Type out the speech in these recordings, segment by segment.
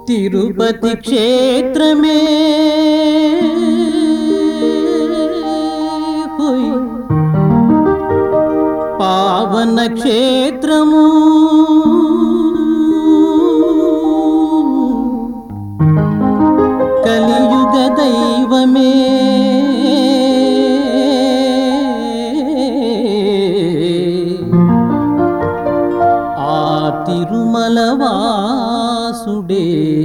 తిరుపతి క్షేత్రమే హోయ్. పావన క్షేత్రము కలియుగ దైవమే ఆ తిరుమల వాసుడే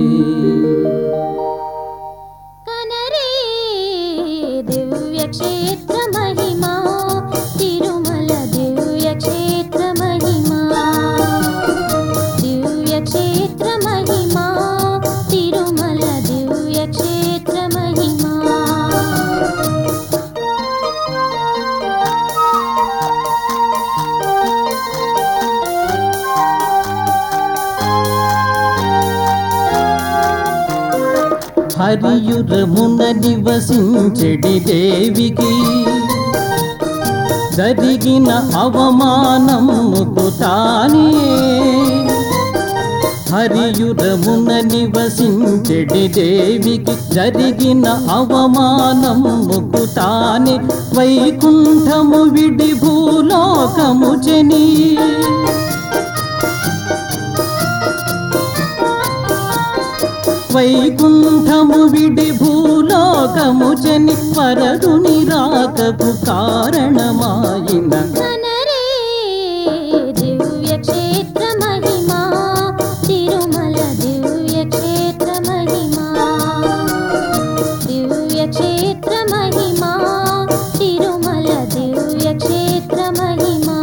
కనరే దివ్య క్షేత్ర మహిమా తిరుమల దివ్య క్షేత్ర మహిమా దివ్య క్షేత్ర మహిమా తిరుమల దివ్య క్షేత్ర మహిమా హరియురమున నివసించెడి దేవికి జరిగిన అవమానముకు తానే హరియురమున నివసించెడి దేవికి జరిగిన అవమానముకు తానే వైకుంఠము విడి భూలోకము జనీ వైకుంఠము విడి భూలోకము జని వరదుని రాకకు కారణమాయిన కనరే దివ్య క్షేత్ర మహిమా తిరుమల దివ్య క్షేత్ర మహిమా దివ్య క్షేత్ర మహిమా తిరుమల దివ్య క్షేత్ర మహిమా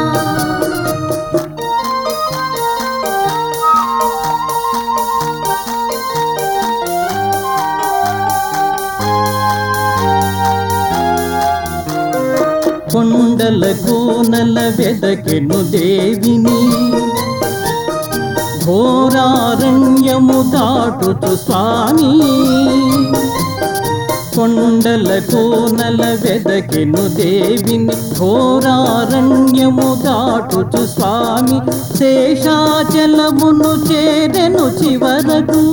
కొండల కోనల వెదకెను దేవిని ఘోరారణ్యము దాటుతు స్వామి కొండల కోనల వెదకెను దేవిని ఘోరారణ్యము దాటుచు స్వామి శేషాచలమును చేరెను చివరకు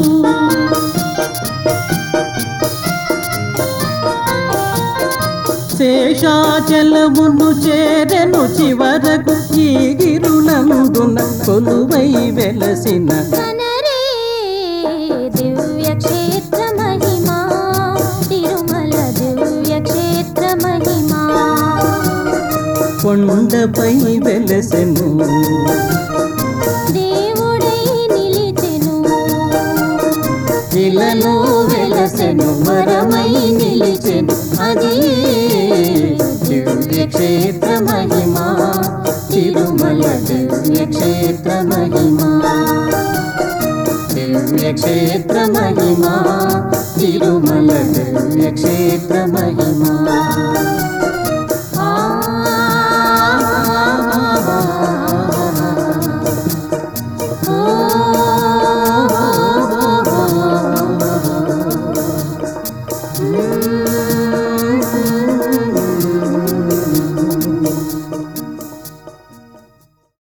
శేషాచలమును చేరెను చివరకు ఈ గిరునందున కొలువై వెలసిన కనరే దివ్య క్షేత్ర మహిమా తిరుమల దివ్య క్షేత్ర మహిమా కొండపై వెలసెను దేవుడై నిలిచెను ఇలలో వెలసెను వరమై నిలిచెను అది దివ్య క్షేత్ర మహిమా తిరుమల దివ్య క్షేత్ర మహిమా దివ్య క్షేత్ర మహిమా తిరుమల దివ్య క్షేత్ర మహిమా